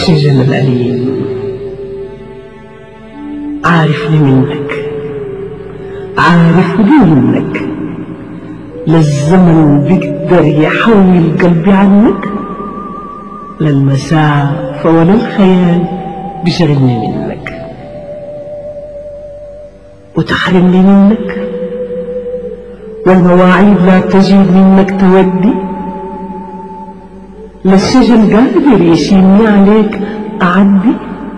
للشجن الأليم عارفني منك عارفني منك للزمن بيقدر يحول قلبي عنك للمسافة ولا الخيال بيشغلني منك وتحرمني منك والمواعيد لا تجيب منك تودي للسجن قادر يشيلني عليك أعدي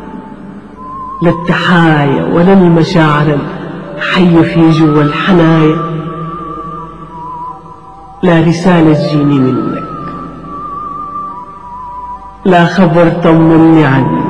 للتحايا ولا المشاعر الحية في جوا الحنايا لا رسالة تجيني منك لا خبر طمني عنك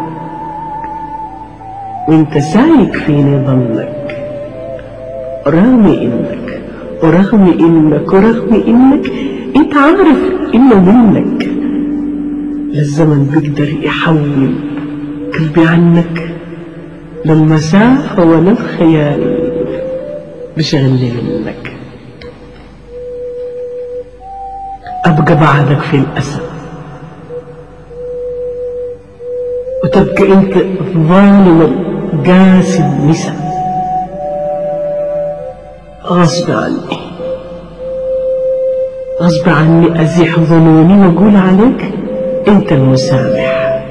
وانت سايق فيني ظنك رغم انك ورغم انك ورغم انك انت عارف انه منك للزمن بيقدر يحول قلبي عنك للمسافة ولا الخيال بشغلني منك أبقى بعدك في الأسى وتبقى أنت ظالم قاسي النساء غصب عني غصب عني أزيح ظنوني وأقول عليك أنت المسامح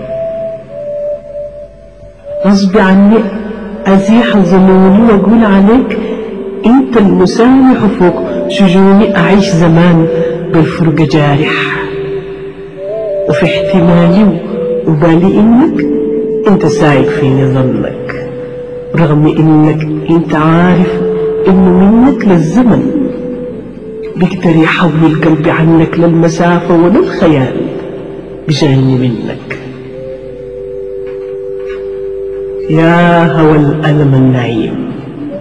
غصب عني أزيح ظنوني وأقول عليك أنت المسامح فوق شجوني أعيش زمان بالفرقة جارح وفي احتمالي وبالي إنك أنت سايق فيني ظنك رغم إنك أنت عارف إنه منك للزمن بيقدر يحول القلب عنك للمسافة ولا الخيال بشغلني منك يا هوى الألم النعيم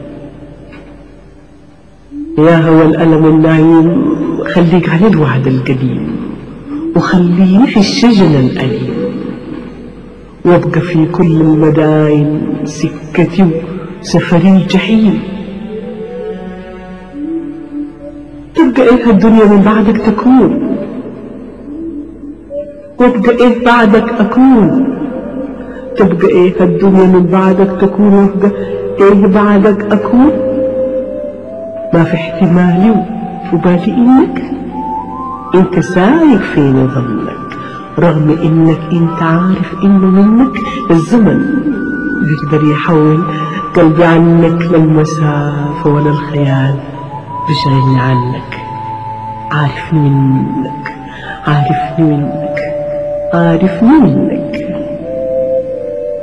يا هوى الألم النعيم خليك على الوعد القديم وخليني في الشجن الأليم وابقى في كل المداين سكتي وسفري الجحيم تبقى ايه الدنيا من بعدك تكون وابقى ايه بعدك اكون تبقى ايه الدنيا من بعدك تكون وابقى ايه بعدك اكون ما في احتمالي وبالي انك انت سايق فيني ظنك رغم انك انت عارف انه منك الزمن بيقدر يحول قلبي عنك للمسافة ولا الخيال بشغلني عنك عارفني منك عارفني منك عارفني منك